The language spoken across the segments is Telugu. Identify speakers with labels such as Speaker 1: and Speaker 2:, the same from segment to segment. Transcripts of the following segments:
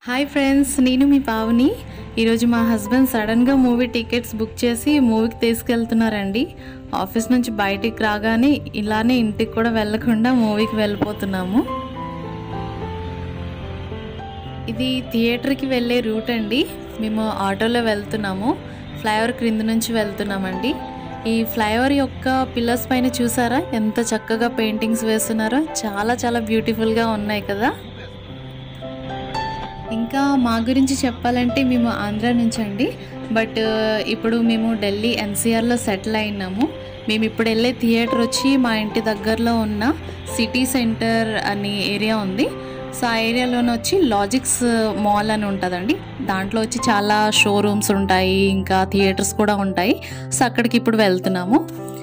Speaker 1: హాయ్ ఫ్రెండ్స్ నేను మీ పావని ఈరోజు మా హస్బెండ్ సడన్గా మూవీ టికెట్స్ బుక్ చేసి మూవీకి తీసుకెళ్తున్నారండి ఆఫీస్ నుంచి బయటికి రాగానే ఇలానే ఇంటికి కూడా వెళ్ళకుండా మూవీకి వెళ్ళిపోతున్నాము ఇది థియేటర్కి వెళ్ళే రూట్ అండి మేము ఆటోలో వెళ్తున్నాము ఫ్లైఓవర్ క్రింద నుంచి వెళ్తున్నామండి ఈ ఫ్లైఓవర్ యొక్క పిల్లర్స్ పైన చూసారా ఎంత చక్కగా పెయింటింగ్స్ వేస్తున్నారో చాలా చాలా బ్యూటిఫుల్గా ఉన్నాయి కదా ఇంకా మా గురించి చెప్పాలంటే మేము ఆంధ్ర నుంచి అండి బట్ ఇప్పుడు మేము ఢిల్లీ ఎన్సీఆర్లో సెటిల్ అయినాము మేము ఇప్పుడు వెళ్ళే థియేటర్ వచ్చి మా ఇంటి దగ్గరలో ఉన్న సిటీ సెంటర్ అనే ఏరియా ఉంది సో ఆ ఏరియాలోనే వచ్చి లాజిక్స్ మాల్ అని ఉంటుందండి దాంట్లో వచ్చి చాలా షోరూమ్స్ ఉంటాయి ఇంకా థియేటర్స్ కూడా ఉంటాయి సో అక్కడికి ఇప్పుడు వెళ్తున్నాము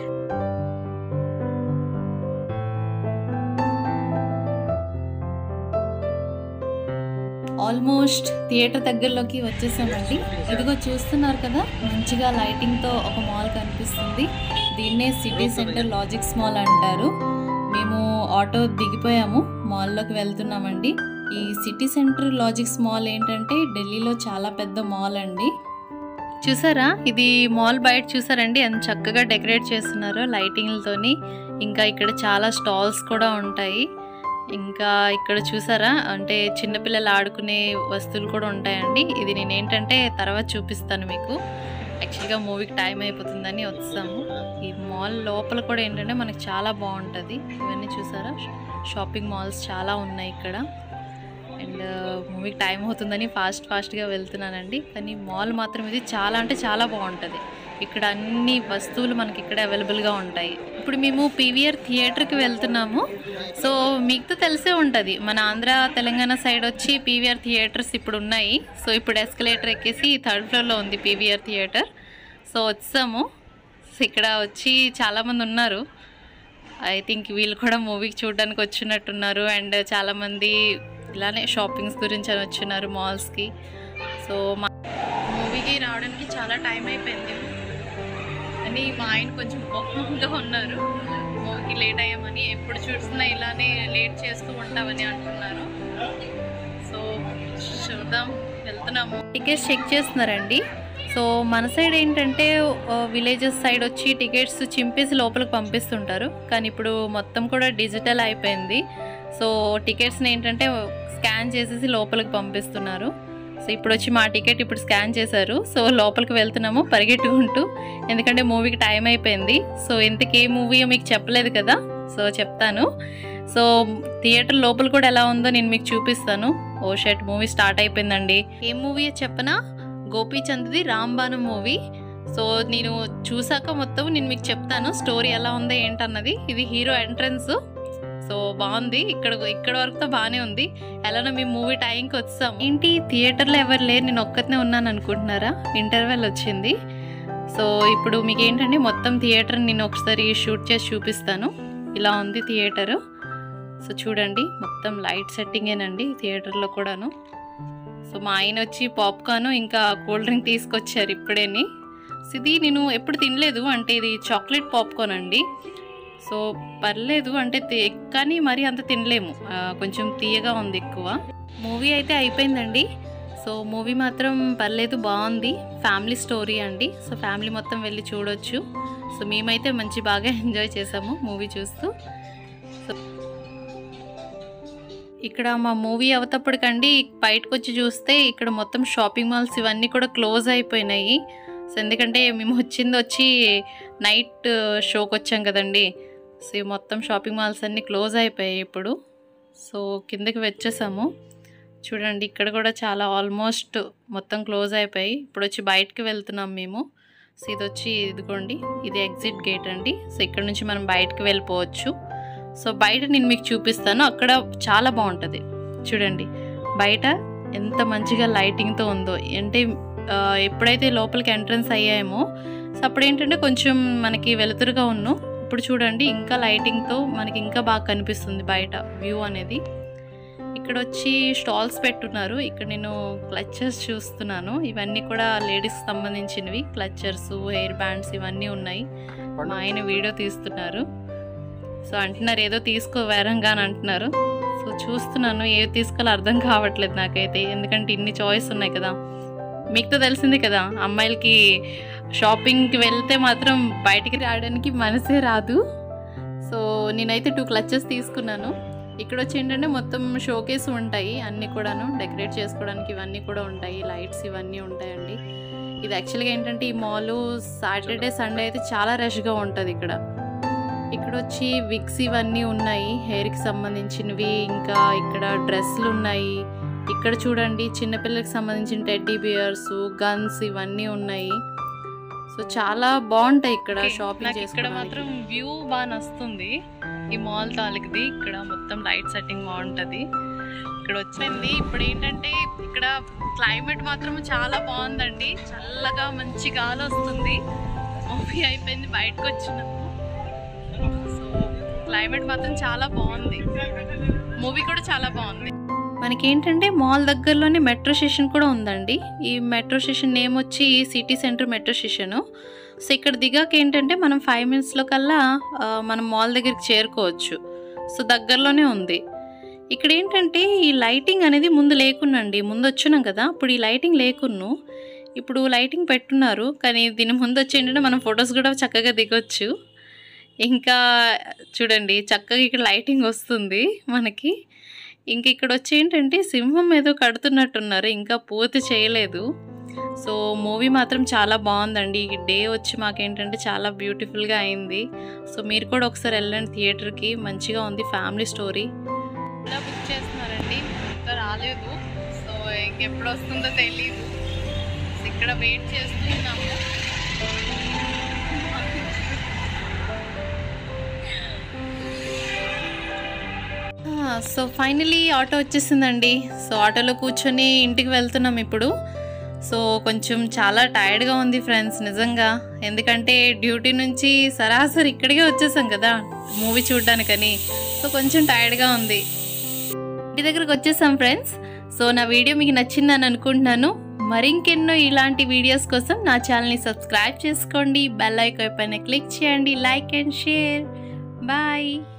Speaker 1: ఆల్మోస్ట్ థియేటర్ దగ్గరలోకి వచ్చేసామండి ఇదిగో చూస్తున్నారు కదా మంచిగా లైటింగ్తో ఒక మాల్ కనిపిస్తుంది దీన్నే సిటీ సెంటర్ లాజిక్స్ మాల్ అంటారు మేము ఆటో దిగిపోయాము మాల్లోకి వెళ్తున్నామండి ఈ సిటీ సెంటర్ లాజిక్స్ మాల్ ఏంటంటే ఢిల్లీలో చాలా పెద్ద మాల్ అండి చూసారా ఇది మాల్ బయట చూసారండి ఎంత చక్కగా డెకరేట్ చేస్తున్నారు లైటింగ్లతోని ఇంకా ఇక్కడ చాలా స్టాల్స్ కూడా ఉంటాయి ఇంకా ఇక్కడ చూసారా అంటే చిన్నపిల్లలు ఆడుకునే వస్తువులు కూడా ఉంటాయండి ఇది నేను ఏంటంటే తర్వాత చూపిస్తాను మీకు యాక్చువల్గా మూవీకి టైం అయిపోతుందని వచ్చాము ఈ మాల్ లోపల కూడా ఏంటంటే మనకి చాలా బాగుంటుంది ఇవన్నీ చూసారా షాపింగ్ మాల్స్ చాలా ఉన్నాయి ఇక్కడ అండ్ మూవీకి టైం అవుతుందని ఫాస్ట్ ఫాస్ట్గా వెళ్తున్నానండి కానీ మాల్ మాత్రం ఇది చాలా అంటే చాలా బాగుంటుంది ఇక్కడ అన్ని వస్తువులు మనకి ఇక్కడ అవైలబుల్గా ఉంటాయి ఇప్పుడు మేము పీవీఆర్ థియేటర్కి వెళ్తున్నాము సో మీకు తెలిసే ఉంటుంది మన ఆంధ్ర తెలంగాణ సైడ్ వచ్చి పీవీఆర్ థియేటర్స్ ఇప్పుడు ఉన్నాయి సో ఇప్పుడు ఎస్కలేటర్ ఎక్కేసి థర్డ్ ఫ్లోర్లో ఉంది పీవీఆర్ థియేటర్ సో వచ్చాము సో ఇక్కడ వచ్చి చాలామంది ఉన్నారు ఐ థింక్ వీళ్ళు కూడా మూవీకి చూడడానికి వచ్చినట్టున్నారు అండ్ చాలామంది ఇలానే షాపింగ్స్ గురించి అని వచ్చినారు మాల్స్కి సో మా మూవీకి రావడానికి చాలా టైం అయిపోయింది అని మా ఆయన కొంచెం కోపంగా ఉన్నారు మూవీకి లేట్ అయ్యామని ఎప్పుడు చూసినా ఇలానే లేట్ చేస్తూ ఉంటామని అంటున్నారు సో చూద్దాం వెళ్తున్నాము టికెట్స్ చెక్ చేస్తున్నారండి సో మన సైడ్ ఏంటంటే విలేజెస్ సైడ్ వచ్చి టికెట్స్ చింపేసి లోపలికి పంపిస్తుంటారు కానీ ఇప్పుడు మొత్తం కూడా డిజిటల్ అయిపోయింది సో టికెట్స్ని ఏంటంటే స్కాన్ చేసేసి లోపలికి పంపిస్తున్నారు సో ఇప్పుడు వచ్చి మా టికెట్ ఇప్పుడు స్కాన్ చేశారు సో లోపలికి వెళ్తున్నాము పరిగెట్టుకుంటూ ఎందుకంటే మూవీకి టైం అయిపోయింది సో ఇంతకే మూవీ మీకు చెప్పలేదు కదా సో చెప్తాను సో థియేటర్ లోపల కూడా ఎలా ఉందో నేను మీకు చూపిస్తాను ఓ షర్ట్ మూవీ స్టార్ట్ అయిపోయిందండి ఏ మూవీ చెప్పనా గోపీచంద్ది రాంబాణం మూవీ సో నేను చూసాక మొత్తం నేను మీకు చెప్తాను స్టోరీ ఎలా ఉందో ఏంటన్నది ఇది హీరో ఎంట్రన్స్ సో బాగుంది ఇక్కడ ఇక్కడ వరకు బాగానే ఉంది ఎలానో మేము మూవీ టైంకి వచ్చాం ఏంటి థియేటర్లో ఎవరు లేరు నేను ఒక్కతనే ఉన్నాను అనుకుంటున్నారా ఇంటర్వెల్ వచ్చింది సో ఇప్పుడు మీకు ఏంటంటే మొత్తం థియేటర్ నేను ఒకసారి షూట్ చేసి చూపిస్తాను ఇలా ఉంది థియేటరు సో చూడండి మొత్తం లైట్ సెట్టింగేనండి థియేటర్లో కూడాను సో మా ఆయన వచ్చి పాప్కార్న్ ఇంకా కూల్ డ్రింక్ తీసుకొచ్చారు ఇప్పుడేని సో ఇది నేను ఎప్పుడు తినలేదు అంటే ఇది చాక్లెట్ పాప్కార్న్ అండి సో పర్లేదు అంటే తే- కానీ మరీ అంత తినలేము ఆ, కొంచెం తీయగా ఉంది ఎక్కువ మూవీ అయితే అయిపోయిందండి సో మూవీ మాత్రం పర్లేదు బాగుంది ఫ్యామిలీ స్టోరీ అండి సో ఫ్యామిలీ మొత్తం వెళ్ళి చూడొచ్చు సో మేమైతే మంచి బాగా ఎంజాయ్ చేసాము మూవీ చూస్తూ సో ఇక్కడ మా మూవీ అవతప్పటికండి బయటకు వచ్చి చూస్తే ఇక్కడ మొత్తం షాపింగ్ మాల్స్ ఇవన్నీ కూడా క్లోజ్ అయిపోయినాయి సో ఎందుకంటే మేము వచ్చింది వచ్చి నైట్ షోకి వచ్చాం కదండి సో ఈ మొత్తం షాపింగ్ మాల్స్ అన్నీ క్లోజ్ అయిపోయాయి ఇప్పుడు సో కిందకి వచ్చేసాము చూడండి ఇక్కడ కూడా చాలా ఆల్మోస్ట్ మొత్తం క్లోజ్ అయిపోయి ఇప్పుడు వచ్చి బయటకు వెళ్తున్నాం మేము సో ఇది వచ్చి ఇదిగోండి ఇది ఎగ్జిట్ గేట్ అండి సో ఇక్కడ నుంచి మనం బయటకు వెళ్ళిపోవచ్చు సో బయట నేను మీకు చూపిస్తాను అక్కడ చాలా బాగుంటుంది చూడండి బయట ఎంత మంచిగా లైటింగ్తో ఉందో అంటే ఆ, ఎప్పుడైతే లోపలికి ఎంట్రన్స్ అయ్యామో సో అప్పుడు ఏంటంటే కొంచెం మనకి వెలుతురుగా ఉన్నాం ఇప్పుడు చూడండి ఇంకా లైటింగ్తో మనకి ఇంకా బాగా కనిపిస్తుంది బయట వ్యూ అనేది ఇక్కడ వచ్చి స్టాల్స్ పెట్టున్నారు ఇక్కడ నేను క్లచర్స్ చూస్తున్నాను ఇవన్నీ కూడా లేడీస్ సంబంధించినవి క్లచర్స్ హెయిర్ బ్యాండ్స్ ఇవన్నీ ఉన్నాయి మా ఆయన వీడియో తీస్తున్నారు సో అంటున్నారు ఏదో తీసుకో వేరంగా అని అంటున్నారు సో చూస్తున్నాను ఏవి తీసుకోవాలో అర్థం కావట్లేదు నాకైతే ఎందుకంటే ఇన్ని చాయిస్ ఉన్నాయి కదా మీకు తెలిసింది కదా అమ్మాయిలకి షాపింగ్కి వెళ్తే మాత్రం బయటికి రావడానికి మనసే రాదు సో నేనైతే టూ క్లచెస్ తీసుకున్నాను ఇక్కడ వచ్చి ఏంటంటే మొత్తం షోకేస్ ఉంటాయి అన్నీ కూడాను డెకరేట్ చేసుకోవడానికి ఇవన్నీ కూడా ఉంటాయి లైట్స్ ఇవన్నీ ఉంటాయండి ఇది యాక్చువల్గా ఏంటంటే ఈ మాల్ సాటర్డే సండే అయితే చాలా రష్గా ఉంటుంది ఇక్కడ ఇక్కడ వచ్చి విగ్స్ ఇవన్నీ ఉన్నాయి హెయిర్కి సంబంధించినవి ఇంకా ఇక్కడ డ్రెస్సులు ఉన్నాయి ఇక్కడ చూడండి చిన్నపిల్లలకి సంబంధించిన టెడ్డీ బియర్స్ గన్స్ ఇవన్నీ ఉన్నాయి సో చాలా బాగుంటాయి ఇక్కడ షాపింగ్ ఇక్కడ మాత్రం వ్యూ బాగా నస్తుంది ఈ మాల్ తాలూకుది ఇక్కడ మొత్తం లైట్ సెట్టింగ్ బాగుంటుంది ఇక్కడ వచ్చింది ఇప్పుడు ఏంటంటే ఇక్కడ క్లైమేట్ మాత్రం చాలా బాగుందండి చల్లగా మంచి గాలి వస్తుంది మూవీ అయిపోయింది బయటకు వచ్చినాము సో క్లైమేట్ మాత్రం చాలా బాగుంది మూవీ కూడా చాలా బాగుంది మనకి ఏంటంటే మాల్ దగ్గరలోనే మెట్రో స్టేషన్ కూడా ఉందండి ఈ మెట్రో స్టేషన్ నేమ్ వచ్చి city centre metro station so ఇక్కడ దిగాక ఏంటంటే మనం ఫైవ్ మినిట్స్లో కల్లా ఆ, మనం మాల్ దగ్గరికి చేరుకోవచ్చు సో దగ్గరలోనే ఉంది ఇక్కడ ఏంటంటే ఈ లైటింగ్ అనేది ముందు లేకున్నండి ముందు వచ్చినాం కదా అప్పుడు ఈ లైటింగ్ లేకున్ను ఇప్పుడు లైటింగ్ పెట్టున్నారు కానీ దీని ముందు వచ్చి ఏంటంటే మనం ఫొటోస్ కూడా చక్కగా దిగొచ్చు ఇంకా చూడండి చక్కగా ఇక్కడ లైటింగ్ వస్తుంది మనకి ఇంక ఇక్కడ వచ్చి ఏంటంటే సింహం ఏదో కడుతున్నట్టున్నారు ఇంకా పూర్తి చేయలేదు సో మూవీ మాత్రం చాలా బాగుందండి ఈ డే వచ్చి మాకేంటంటే చాలా బ్యూటిఫుల్గా అయింది సో మీరు కూడా ఒకసారి వెళ్ళండి థియేటర్కి మంచిగా ఉంది ఫ్యామిలీ స్టోరీ ఇలా బుక్ చేస్తున్నారండి ఇంకా రాలేదు సో ఇంకెప్పుడు వస్తుందో తెలియదు ఇక్కడ వెయిట్ చేస్తున్నాము సో ఫైనలీ ఆటో వచ్చేసిందండి సో ఆటోలో కూర్చొని ఇంటికి వెళ్తున్నాం ఇప్పుడు సో కొంచెం చాలా టైర్డ్గా ఉంది ఫ్రెండ్స్ నిజంగా ఎందుకంటే డ్యూటీ నుంచి సరాసరి ఇక్కడికే వచ్చేసాం కదా మూవీ చూడడానికని సో కొంచెం టైర్డ్గా ఉంది ఇంటి దగ్గరకు వచ్చేసాం ఫ్రెండ్స్ సో నా వీడియో మీకు నచ్చిందని అనుకుంటున్నాను మరింకెన్నో ఇలాంటి వీడియోస్ కోసం నా ఛానల్ని సబ్స్క్రైబ్ చేసుకోండి బెల్ ఐకాన్ పైన క్లిక్ చేయండి లైక్ అండ్ షేర్ బాయ్